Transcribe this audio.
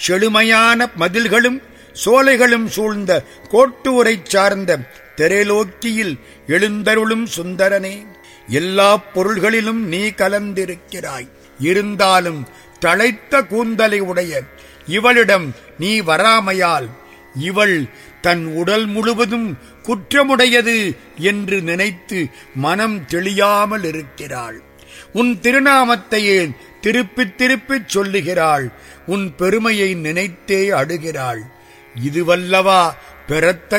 செழுமையான மதில்களும் சோலைகளும் சூழ்ந்த கோட்டூரை சார்ந்த தெரேலோக்கியில் எழுந்தருளும் சுந்தரனே எல்லா பொருள்களிலும் நீ கலந்திருக்கிறாய் இருந்தாலும் தழைத்த கூந்தலை உடைய இவளிடம் நீ வராமையால் இவள் தன் உடல் முழுவதும் குற்றமுடையது என்று நினைத்து மனம் தெளியாமல் இருக்கிறாள் உன் திருநாமத்தையே திருப்பித் திருப்பிச் சொல்லுகிறாள் உன் பெருமையை நினைத்தே அடுகிறாள் இதுவல்லவா பெறத்த